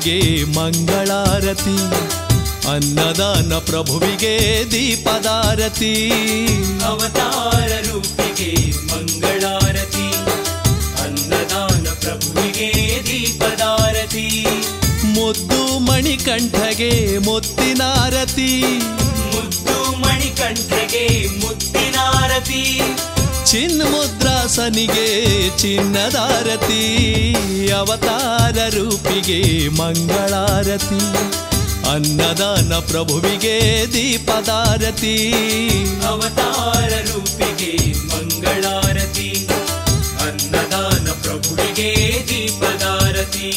ರೂಪಿಗೆ ಮಂಗಳಾರತಿ ಅನ್ನದಾನ ಪ್ರಭುವಿಗೆ ದೀಪದಾರತಿ ಅವತಾರ ರೂಪಿಗೆ ಮಂಗಳಾರತಿ ಅನ್ನದಾನ ಪ್ರಭುವಿಗೆ ದೀಪದಾರತಿ ಮುದ್ದು ಮಣಿಕಂಠಗೆ ಮುತ್ತಿನಾರತಿ ಮುದ್ದು ಮಣಿಕಂಠಗೆ ಮುತ್ತಿನಾರತಿ ಚಿನ್ಮುದ್ರಾಸನಿಗೆ ಚಿನ್ನದಾರತಿ ಅವತಾರ ರೂಪಿಗೆ ಮಂಗಳಾರತಿ ಅನ್ನದಾನ ಪ್ರಭುವಿಗೆ ದೀಪದಾರತಿ ಅವತಾರ ರೂಪಿಗೆ ಮಂಗಳಾರತಿ ಅನ್ನದಾನ ಪ್ರಭುವಿಗೆ ದೀಪದಾರತಿ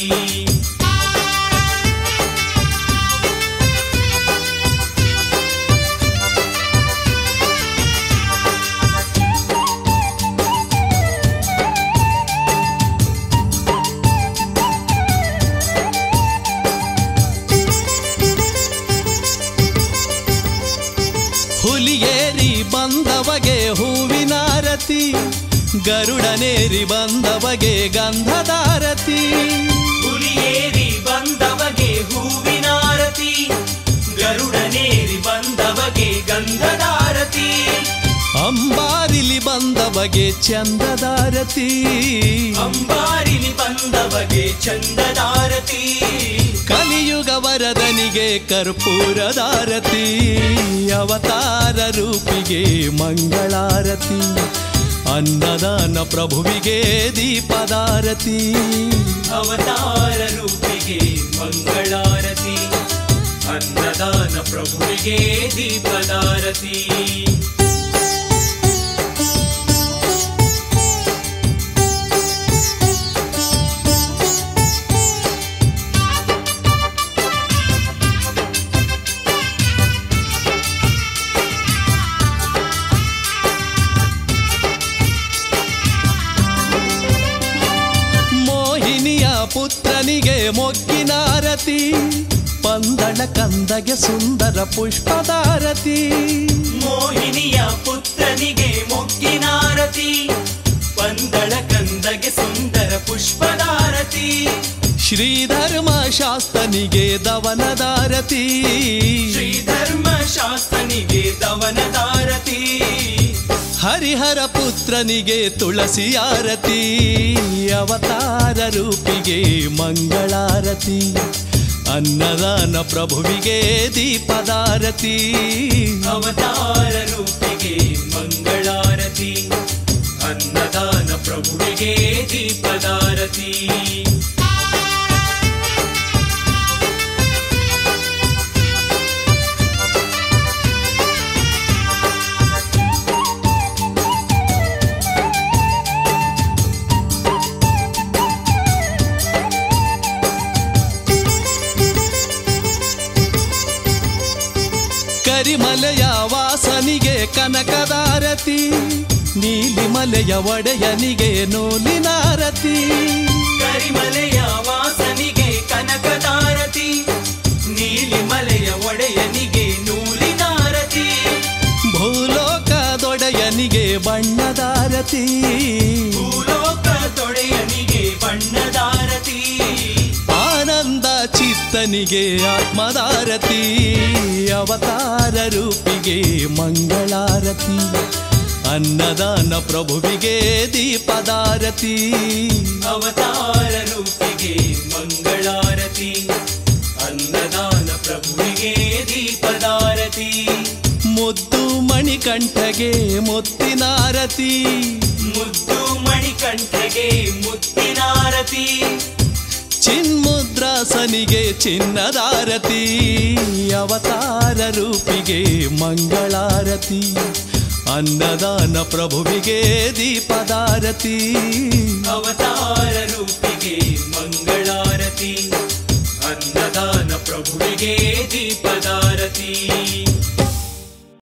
ಹುಲಿಯೇರಿ ಬಂದವಗೆ ಹೂವಿನಾರತಿ ಗರುಡನೇರಿ ಬಂದವಗೆ ಗಂಧದಾರತಿ ಹುಲಿಯೇರಿ ಬಂದವಗೆ ಹೂವಿನಾರತಿ ಗರುಡನೇರಿ ಬಂದವಗೆ ಗಂಧದಾರತಿ ಅಂಬಾರಿಲಿ ಬಂದವಗೆ ಚಂದದಾರತಿ ಅಂಬಾರಿಲಿ ಬಂದವಗೆ ಚಂದದಾರತಿ ಕಲಿಯುಗ ವರದನಿಗೆ ಕರ್ಪೂರದಾರತಿ ಅವತಾರ ರೂಪಿಗೆ ಮಂಗಳಾರತಿ ಅನ್ನದಾನ ಪ್ರಭುವಿಗೆ ದೀಪದಾರತಿ ಅವತಾರ ರೂಪಿಗೆ ಮಂಗಳಾರತಿ ಅನ್ನದಾನ ಪ್ರಭುವಿಗೆ ದೀಪದಾರತಿ ಮೋಹಿನಿಯ ಪುತ್ರನಿಗೆ ಮೊಗ್ಗಿನಾರತಿ ಪಂದಳ ಕಂದಗೆ ಸುಂದರ ಪುಷ್ಪದಾರತಿ ಮೋಹಿನಿಯ ಪುತ್ರನಿಗೆ ಮೊಗ್ಗಿನಾರತಿ ಪಂದಳ ಕಂದಗೆ ಸುಂದರ ಪುಷ್ಪದಾರತಿ ಶ್ರೀಧರ್ಮ ಶಾಸ್ತನಿಗೆ ದವನದಾರತಿ ಶ್ರೀಧರ್ಮ ಶಾಸ್ತನಿಗೆ ದವನದಾರತಿ ಹರಿಹರ ಪುತ್ರನಿಗೆ ತುಳಸಿ ಆರತಿ ಅವತಾರ ರೂಪಿಗೆ ಮಂಗಳಾರತಿ ಅನ್ನದಾನ ಪ್ರಭುವಿಗೆ ದೀಪದಾರತಿ ಅವತಾರ ರೂಪಿಗೆ ಮಂಗಳಾರತಿ ಅನ್ನದಾನ ಪ್ರಭುವಿಗೆ ದೀಪದಾರತಿ ಕರಿಮಲೆಯ ವಾಸನಿಗೆ ಕನಕದಾರತಿ ನೀಲಿಮಲೆಯ ಒಡೆಯನಿಗೆ ನೂಲಿನಾರತಿ ಕರಿಮಲೆಯ ವಾಸನಿಗೆ ಕನಕದಾರತಿ ನೀಲಿಮಲೆಯ ಒಡೆಯನಿಗೆ ನೂಲಿನಾರತಿ ಭೂಲೋಕದೊಡೆಯನಿಗೆ ಬಣ್ಣದಾರತಿ ಭೂಲೋಕ ತೊಡೆಯನಿಗೆ ಬಣ್ಣದಾರತಿ ಆನಂದ ಚಿತ್ತನಿಗೆ ಆತ್ಮದಾರತಿ ಅವತಾರ ರೂಪಿಗೆ ಮಂಗಳಾರತಿ ಅನ್ನದಾನ ಪ್ರಭುವಿಗೆ ದೀಪದಾರತಿ ಅವತಾರ ರೂಪಿಗೆ ಮಂಗಳಾರತಿ ಅನ್ನದಾನ ಪ್ರಭುವಿಗೆ ದೀಪದಾರತಿ ಮುದ್ದು ಮಣಿಕಂಠಗೆ ಮುತ್ತಿನಾರತಿ ಮುದ್ದು ಮಣಿಕಂಠಗೆ ಮುತ್ತಿನಾರತಿ ಚಿನ್ಮುದ್ರಾಸನಿಗೆ ಚಿನ್ನದಾರತಿ ಅವತಾರ ರೂಪಿಗೆ ಮಂಗಳಾರತಿ ಅನ್ನದಾನ ಪ್ರಭುವಿಗೆ ದೀಪದಾರತಿ ಅವತಾರ ರೂಪಿಗೆ ಮಂಗಳಾರತಿ ಅನ್ನದಾನ ಪ್ರಭುವಿಗೆ ದೀಪದಾರತಿ